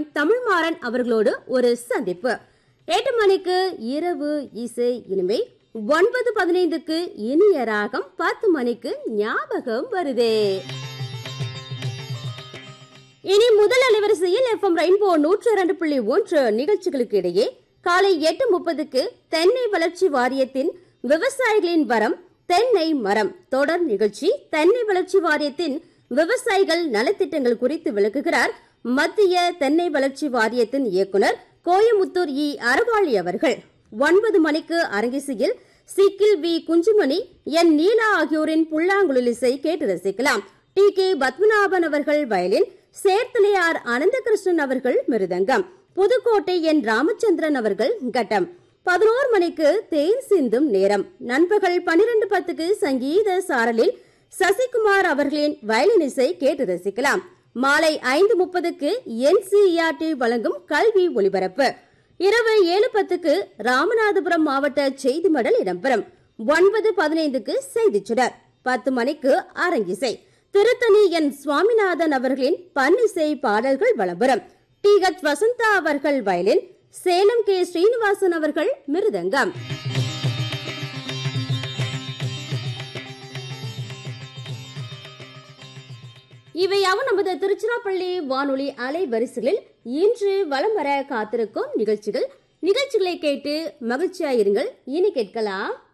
தமிழ்மாறன் அவர்களோடு ஒரு சந்திப்பு எட்டு மணிக்கு இரவு இசை இனிமை ஒன்பது பதினைந்துக்கு இனிய ராகம் பத்து மணிக்கு ஞாபகம் வருதே இனி முதல் அலைவரிசையில் எஃப்எம் ரெயின்போ நூற்று இரண்டு புள்ளி ஒன்று நிகழ்ச்சிகளுக்கு இடையே காலை எட்டு முப்பதுக்கு தென்னை வளர்ச்சி வாரியத்தின் விவசாயிகளின் வரம் தென்னை மரம் தொடர் நிகழ்ச்சி தென்னை வளர்ச்சி வாரியத்தின் விவசாயிகள் நலத்திட்டங்கள் குறித்து விளக்குகிறார் மத்திய தென்னை வளர்ச்சி வாரியத்தின் இயக்குனர் கோயமுத்தூர் இ அறவாளி அவர்கள் ஒன்பது மணிக்கு அரங்கிசையில் சிக்கில் வி குஞ்சுமணி என் நீலா ஆகியோரின் புல்லாங்குழல் இசை கேட்டு ரசிக்கலாம் டி கே பத்மநாபன் அவர்கள் வயலின் சேர்த்தலையார் அனந்தகிருஷ்ணன் அவர்கள் மிருதங்கம் புதுக்கோட்டை என் ராமச்சந்திரன் அவர்கள் கட்டம் பதினோரு மணிக்கு தேன் சிந்தும் நேரம் நண்பகல் பனிரெண்டு பத்துக்கு சங்கீத சாரலில் சசிகுமார் அவர்களின் வயலின் இசை கேட்டு ரசிக்கலாம் மாலை ஐந்து முப்பதுக்கு என்சிஇஆர்டி வழங்கும் கல்வி ஒலிபரப்பு இரவு ஏழு பத்துக்கு ராமநாதபுரம் மாவட்ட செய்தி மடல் இடம்பெறும் ஒன்பது பதினைந்துக்கு செய்திச் சுடர் பத்து மணிக்கு அரங்கிசை திருத்தணி என் சுவாமிநாதன் அவர்களின் பன்னிசை பாடல்கள் வளம்பெறும் டி ஹெச் வசந்தா அவர்கள் வயலின் சேலம் கே ஸ்ரீனிவாசன் அவர்கள் மிருதங்கம் இவையாவும் நமது திருச்சிராப்பள்ளி வானொலி அலைவரிசைகளில் இன்று வலம் வர காத்திருக்கும் நிகழ்ச்சிகள் நிகழ்ச்சிகளை கேட்டு மகிழ்ச்சியாயிருங்கள் இனி கேட்கலாம்